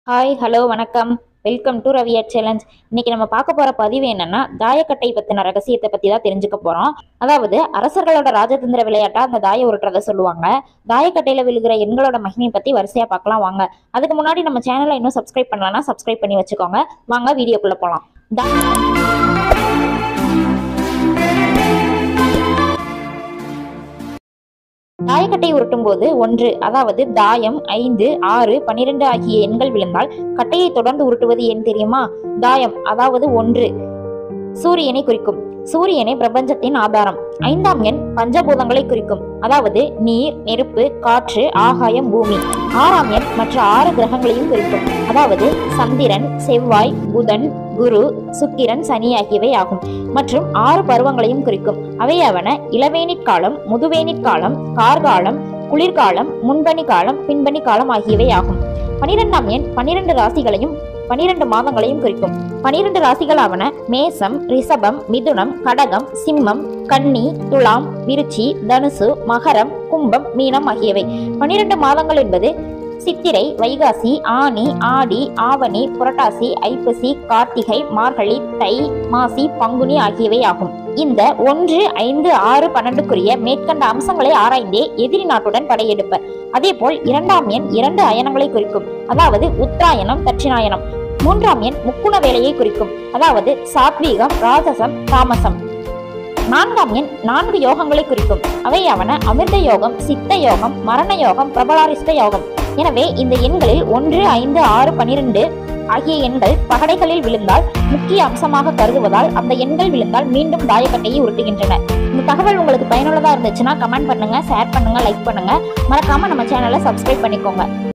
hi hello வணக்கம் welcome to ரவியர் challenge இன்னைக்கு நம்ம பார்க்க போற பதிவு என்னன்னா தாயக்கட்டை பத்தின ரகசியத்தை பத்தி தான் தெரிஞ்சுக்க போறோம் அதாவது அரசர்களோட ராஜதந்திர விளையாட்டா அந்த தாய உருட்டுறத சொல்லுவாங்க தாயக்கட்டையில விழுகிற எண்களோட மகிமை பத்தி வரிசையா பார்க்கலாம் வாங்க அதுக்கு முன்னாடி நம்ம சேனலை இன்னும் சப்ஸ்கிரைப் பண்ணலன்னா சப்ஸ்கிரைப் பண்ணி வச்சுக்கோங்க வாங்க வீடியோக்குள்ள போலாம் தா- தாயக்கட்டை உருட்டும் போது ஒன்று அதாவது தாயம் ஐந்து ஆறு பன்னிரண்டு ஆகிய எண்கள் விழுந்தால் கட்டையை தொடர்ந்து உருட்டுவது ஏன் தெரியுமா தாயம் அதாவது ஒன்று சூரியனை குறிக்கும் சூரியனே பிரபஞ்சத்தின் ஆதாரம் ஐந்தாம் எண் பஞ்சபூதங்களை குறிக்கும் அதாவது நீர் நெருப்பு காற்று ஆகாயம் பூமி ஆறாம் எண் மற்ற ஆறு கிரகங்களையும் குறிக்கும் அதாவது சந்திரன் செவ்வாய் புதன் குரு சுக்கிரன் சனி ஆகியவை ஆகும் மற்றும் ஆறு பருவங்களையும் குறிக்கும் அவையாவன இளவேனிற் காலம் முதுவேனிற் காலம் கார்காலம் குளிர்காலம் முன்பனி காலம் பின்பனி காலம் ஆகியவை ஆகும் பனிரெண்டாம் எண் பனிரெண்டு ராசிகளையும் பனிரெண்டு மாதங்களையும் குறிக்கும் பனிரெண்டு ராசிகளாவன மேசம் ரிஷபம் மிதுனம் கடகம் சிம்மம் கன்னி துலாம் விருச்சி தனுசு மகரம் கும்பம் மீனம் ஆகியவை பனிரெண்டு மாதங்கள் என்பது சித்திரை வைகாசி ஆனி ஆடி ஆவணி புரட்டாசி ஐப்பசி கார்த்திகை மார்கழி தை மாசி பங்குனி ஆகியவை ஆகும் இந்த ஒன்று ஐந்து ஆறு பன்னெண்டுக்குரிய மேற்கண்ட அம்சங்களை ஆராய்ந்தே எதிரி நாட்டுடன் படையெடுப்பர் அதேபோல் இரண்டாம் எண் இரண்டு அயனங்களை குறிக்கும் அதாவது உத்தராயணம் தட்சிணாயனம் மூன்றாம் எண் முக்குண வேலையை குறிக்கும் அதாவது சாத்வீகம் ராஜசம் தாமசம் நான்காம் எண் நான்கு யோகங்களை குறிக்கும் அவையாவன அமிர்த யோகம் சித்த யோகம் மரண யோகம் பிரபலாரிஷ்ட யோகம் எனவே இந்த எண்களில் ஒன்று ஐந்து ஆறு பனிரெண்டு ஆகிய எண்கள் பகடைகளில் விழுந்தால் முக்கிய அம்சமாக கருதுவதால் அந்த எண்கள் விழுந்தால் மீண்டும் தாயக்கட்டையை உருட்டுகின்றன இந்த தகவல் உங்களுக்கு பயனுள்ளதா இருந்துச்சுன்னா கமெண்ட் பண்ணுங்க ஷேர் பண்ணுங்க லைக் பண்ணுங்க மறக்காம நம்ம சேனலை சப்ஸ்கிரைப் பண்ணிக்கோங்க